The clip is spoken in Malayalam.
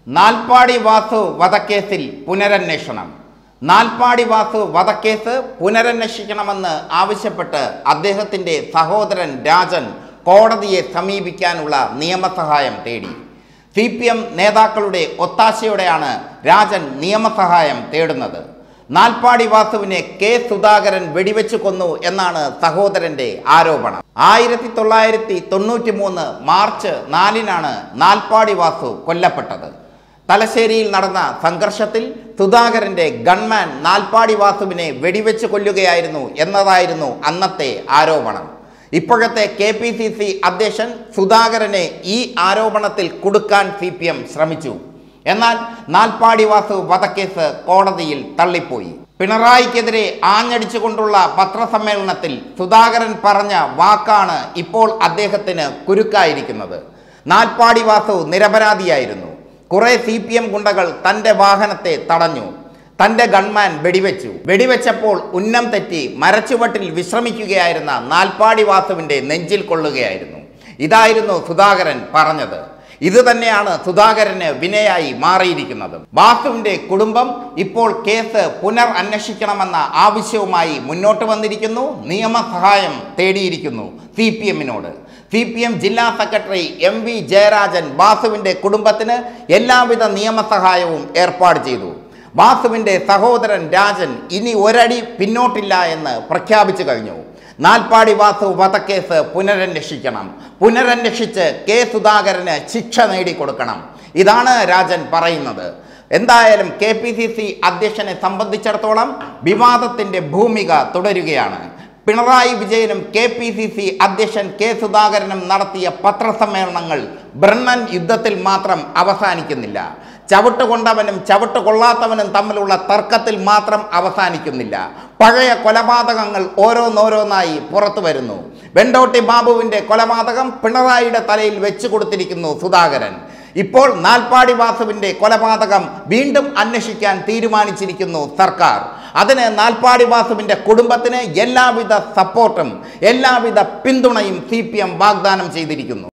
നാൽപ്പാടി വാസു വധക്കേസിൽ പുനരന്വേഷണം നാൽപ്പാടി വാസു വധക്കേസ് പുനരന്വേഷിക്കണമെന്ന് ആവശ്യപ്പെട്ട് അദ്ദേഹത്തിന്റെ സഹോദരൻ രാജൻ കോടതിയെ സമീപിക്കാനുള്ള നിയമസഹായം തേടി സി പി എം നേതാക്കളുടെ ഒത്താശയോടെയാണ് രാജൻ നിയമസഹായം തേടുന്നത് നാൽപ്പാടി വാസുവിനെ കെ സുധാകരൻ വെടിവെച്ചു കൊന്നു എന്നാണ് സഹോദരന്റെ ആരോപണം ആയിരത്തി തൊള്ളായിരത്തി തൊണ്ണൂറ്റി മൂന്ന് മാർച്ച് നാലിനാണ് നാൽപ്പാടി വാസു കൊല്ലപ്പെട്ടത് തലശ്ശേരിയിൽ നടന്ന സംഘർഷത്തിൽ സുധാകരന്റെ ഗൺമാൻ നാൽപ്പാടി വാസുവിനെ വെടിവെച്ച് കൊല്ലുകയായിരുന്നു എന്നതായിരുന്നു അന്നത്തെ ആരോപണം ഇപ്പോഴത്തെ കെ പി സി സി അധ്യക്ഷൻ സുധാകരനെ ഈ ആരോപണത്തിൽ കുടുക്കാൻ സി പി എം ശ്രമിച്ചു എന്നാൽ നാൽപ്പാടി വാസു വധക്കേസ് കോടതിയിൽ തള്ളിപ്പോയി പിണറായിക്കെതിരെ ആഞ്ഞടിച്ചുകൊണ്ടുള്ള പത്രസമ്മേളനത്തിൽ സുധാകരൻ പറഞ്ഞ വാക്കാണ് ഇപ്പോൾ അദ്ദേഹത്തിന് കുരുക്കായിരിക്കുന്നത് നാൽപ്പാടി വാസു നിരപരാധിയായിരുന്നു കുറെ സി പി എം ഗുണ്ടകൾ തന്റെ വാഹനത്തെ തടഞ്ഞു തന്റെ ഗൺമാൻ വെടിവെച്ചു വെടിവെച്ചപ്പോൾ ഉന്നം തെറ്റി മരച്ചുവട്ടിൽ വിശ്രമിക്കുകയായിരുന്ന നാൽപ്പാടി വാസുവിന്റെ നെഞ്ചിൽ കൊള്ളുകയായിരുന്നു ഇതായിരുന്നു സുധാകരൻ പറഞ്ഞത് ഇത് തന്നെയാണ് സുധാകരന് വിനയായി മാറിയിരിക്കുന്നത് വാസുവിന്റെ കുടുംബം ഇപ്പോൾ കേസ് പുനർ അന്വേഷിക്കണമെന്ന ആവശ്യവുമായി മുന്നോട്ട് വന്നിരിക്കുന്നു നിയമസഹായം തേടിയിരിക്കുന്നു സി പി എമ്മിനോട് സി പി എം ജില്ലാ സെക്രട്ടറി എം വി ജയരാജൻ വാസുവിന്റെ കുടുംബത്തിന് എല്ലാവിധ നിയമസഹായവും ഏർപ്പാട് ചെയ്തു വാസുവിന്റെ സഹോദരൻ രാജൻ ഇനി ഒരടി പിന്നോട്ടില്ല എന്ന് പ്രഖ്യാപിച്ചു കഴിഞ്ഞു നാൽപ്പാടി വാസു വധക്കേസ് പുനരന്വേഷിക്കണം പുനരന്വേഷിച്ച് കെ സുധാകരന് ശിക്ഷ നേടിക്കൊടുക്കണം ഇതാണ് രാജൻ പറയുന്നത് എന്തായാലും കെ പി സി സി അധ്യക്ഷനെ സംബന്ധിച്ചിടത്തോളം വിവാദത്തിന്റെ ഭൂമിക തുടരുകയാണ് പിണറായി വിജയനും കെ പി സി സി അധ്യക്ഷൻ കെ സുധാകരനും നടത്തിയ പത്രസമ്മേളനങ്ങൾ ബ്രണ്ണൻ യുദ്ധത്തിൽ മാത്രം അവസാനിക്കുന്നില്ല ചവിട്ട് കൊണ്ടവനും ചവിട്ട് കൊള്ളാത്തവനും തമ്മിലുള്ള തർക്കത്തിൽ മാത്രം അവസാനിക്കുന്നില്ല പഴയ കൊലപാതകങ്ങൾ ഓരോന്നോരോന്നായി പുറത്തു വരുന്നു വെണ്ടോട്ടി ബാബുവിന്റെ കൊലപാതകം പിണറായിയുടെ തലയിൽ വെച്ചു കൊടുത്തിരിക്കുന്നു സുധാകരൻ ഇപ്പോൾ നാൽപ്പാടി വാസുവിന്റെ കൊലപാതകം വീണ്ടും അന്വേഷിക്കാൻ തീരുമാനിച്ചിരിക്കുന്നു സർക്കാർ അതിന് നാൽപ്പാടി വാസുവിന്റെ കുടുംബത്തിന് എല്ലാവിധ സപ്പോർട്ടും എല്ലാവിധ പിന്തുണയും സി വാഗ്ദാനം ചെയ്തിരിക്കുന്നു